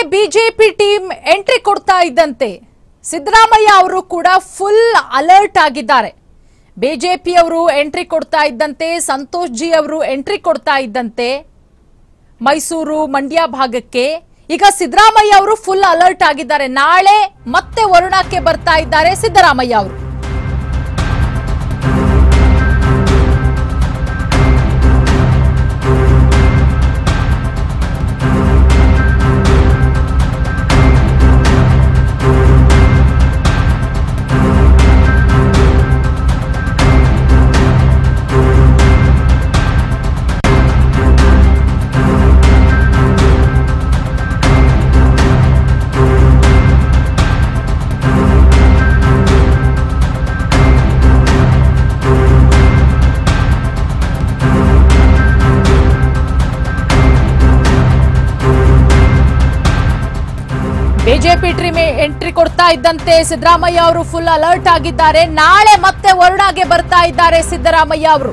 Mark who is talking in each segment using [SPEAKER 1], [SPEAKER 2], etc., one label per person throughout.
[SPEAKER 1] BJP team entry ಕೊಡ್ತಾ ಇದ್ದಂತೆ ಸಿದ್ದರಾಮಯ್ಯ ಅವರು ಕೂಡ ಫುಲ್ ಅಲರ್ಟ್ ಆಗಿದ್ದಾರೆ ಬಿಜೆಪಿ ಅವರು ಎಂಟ್ರಿ ಕೊಡ್ತಾ ಇದ್ದಂತೆ ಸಂತೋಷ್ ಜಿ ಅವರು ಎಂಟ್ರಿ ಕೊಡ್ತಾ ಇದ್ದಂತೆ ಮೈಸೂರು ಮಂಡ್ಯ ಭಾಗಕ್ಕೆ ಈಗ ಸಿದ್ದರಾಮಯ್ಯ ಅವರು ಫುಲ್ ಅಲರ್ಟ್ ಆಗಿದ್ದಾರೆ ನಾಳೆ ಮತ್ತೆ ವರುಣಕ್ಕೆ ಬರ್ತಾ ಇದ್ದಾರೆ ಸಿದ್ದರಾಮಯ್ಯ ಅವರು ಬಿಜೆಪಿ ಟೀಮ್ ಎಂಟ್ರಿ ಕೊಡ್ತಾ ಇದ್ದಂತೆ ಸಿದ್ದರಾಮಯ್ಯ ಅವರು ಫುಲ್ ಅಲರ್ಟ್ ಆಗಿದ್ದಾರೆ ನಾಳೆ ಮತ್ತೆ ವರುಣಾಗೆ ಬರ್ತಾ ಇದ್ದಾರೆ ಸಿದ್ದರಾಮಯ್ಯ ಅವರು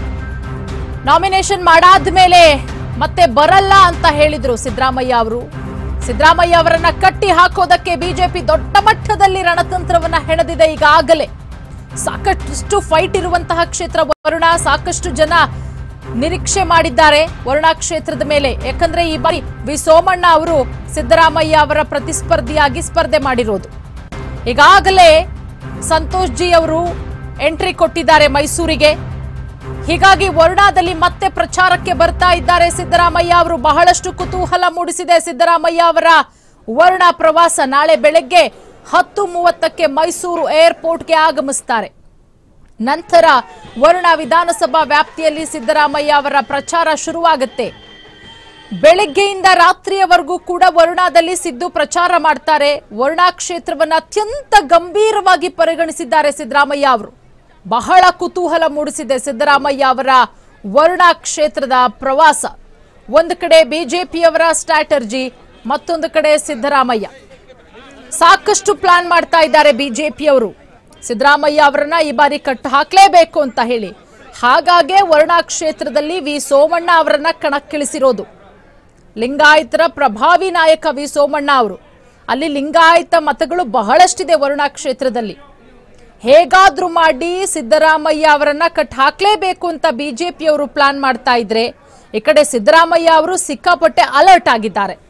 [SPEAKER 1] ನಾಮಿನೇಷನ್ ಮಾಡಾದ್ಮೇಲೆ ಮತ್ತೆ ಬರಲ್ಲ ಅಂತ ಹೇಳಿದ್ರು ಸಿದ್ದರಾಮಯ್ಯ ಅವರು ಸಿದ್ದರಾಮಯ್ಯ ಅವರನ್ನ ಕಟ್ಟಿ ಹಾಕೋದಕ್ಕೆ ಬಿಜೆಪಿ ದೊಡ್ಡ ಮಟ್ಟದಲ್ಲಿ ರಣತಂತ್ರವನ್ನ ಹೆಣೆದಿದೆ ಈಗಾಗಲೇ ಸಾಕಷ್ಟು ಫೈಟ್ ಇರುವಂತಹ ಕ್ಷೇತ್ರ ವರುಣ ಸಾಕಷ್ಟು ಜನ ನಿರೀಕ್ಷೆ ಮಾಡಿದ್ದಾರೆ ವರುಣಾ ಕ್ಷೇತ್ರದ ಮೇಲೆ ಯಾಕಂದ್ರೆ ಈ ಬಾರಿ ವಿ ಸೋಮಣ್ಣ ಅವರು ಸಿದ್ದರಾಮಯ್ಯ ಅವರ ಪ್ರತಿಸ್ಪರ್ಧಿಯಾಗಿ ಸ್ಪರ್ಧೆ ಮಾಡಿರೋದು ಈಗಾಗಲೇ ಸಂತೋಷ್ ಜಿ ಅವರು ಎಂಟ್ರಿ ಕೊಟ್ಟಿದ್ದಾರೆ ಮೈಸೂರಿಗೆ ಹೀಗಾಗಿ ವರುಣಾದಲ್ಲಿ ಮತ್ತೆ ಪ್ರಚಾರಕ್ಕೆ ಬರ್ತಾ ಇದ್ದಾರೆ ಸಿದ್ದರಾಮಯ್ಯ ಅವರು ಬಹಳಷ್ಟು ಕುತೂಹಲ ಮೂಡಿಸಿದೆ ಸಿದ್ದರಾಮಯ್ಯ ಅವರ ವರುಣ ಪ್ರವಾಸ ನಾಳೆ ಬೆಳಗ್ಗೆ ಹತ್ತು ಮೂವತ್ತಕ್ಕೆ ಮೈಸೂರು ಏರ್ಪೋರ್ಟ್ಗೆ ಆಗಮಿಸ್ತಾರೆ ನಂತರ ವರುಣ ವಿಧಾನಸಭಾ ವ್ಯಾಪ್ತಿಯಲ್ಲಿ ಸಿದ್ದರಾಮಯ್ಯ ಅವರ ಪ್ರಚಾರ ಶುರುವಾಗುತ್ತೆ ಬೆಳಗ್ಗೆಯಿಂದ ರಾತ್ರಿಯವರೆಗೂ ಕೂಡ ವರುಣಾದಲ್ಲಿ ಸಿದ್ದು ಪ್ರಚಾರ ಮಾಡ್ತಾರೆ ವರುಣಾ ಕ್ಷೇತ್ರವನ್ನ ಅತ್ಯಂತ ಗಂಭೀರವಾಗಿ ಪರಿಗಣಿಸಿದ್ದಾರೆ ಸಿದ್ದರಾಮಯ್ಯ ಅವರು ಬಹಳ ಕುತೂಹಲ ಮೂಡಿಸಿದೆ ಸಿದ್ದರಾಮಯ್ಯ ಅವರ ವರುಣಾ ಕ್ಷೇತ್ರದ ಪ್ರವಾಸ ಒಂದು ಕಡೆ ಬಿಜೆಪಿಯವರ ಸ್ಟ್ರಾಟರ್ಜಿ ಮತ್ತೊಂದು ಕಡೆ ಸಿದ್ದರಾಮಯ್ಯ ಸಾಕಷ್ಟು ಪ್ಲಾನ್ ಮಾಡ್ತಾ ಇದ್ದಾರೆ ಬಿಜೆಪಿಯವರು ಸಿದ್ದರಾಮಯ್ಯ ಅವರನ್ನ ಈ ಬಾರಿ ಕಟ್ಟು ಹಾಕ್ಲೇಬೇಕು ಅಂತ ಹೇಳಿ ಹಾಗಾಗೆ ವರುಣಾ ಕ್ಷೇತ್ರದಲ್ಲಿ ವಿ ಸೋಮಣ್ಣ ಅವರನ್ನ ಕಣಕ್ಕಿಳಿಸಿರೋದು ಲಿಂಗಾಯತರ ಪ್ರಭಾವಿ ನಾಯಕ ವಿ ಸೋಮಣ್ಣ ಅವರು ಅಲ್ಲಿ ಲಿಂಗಾಯತ ಮತಗಳು ಬಹಳಷ್ಟಿದೆ ವರುಣಾ ಕ್ಷೇತ್ರದಲ್ಲಿ ಹೇಗಾದ್ರೂ ಮಾಡಿ ಸಿದ್ದರಾಮಯ್ಯ ಅವರನ್ನ ಕಟ್ ಹಾಕ್ಲೇಬೇಕು ಅಂತ ಬಿಜೆಪಿಯವರು ಪ್ಲಾನ್ ಮಾಡ್ತಾ ಇದ್ರೆ ಈ ಕಡೆ ಸಿದ್ದರಾಮಯ್ಯ ಅವರು ಸಿಕ್ಕಾಪಟ್ಟೆ ಅಲರ್ಟ್ ಆಗಿದ್ದಾರೆ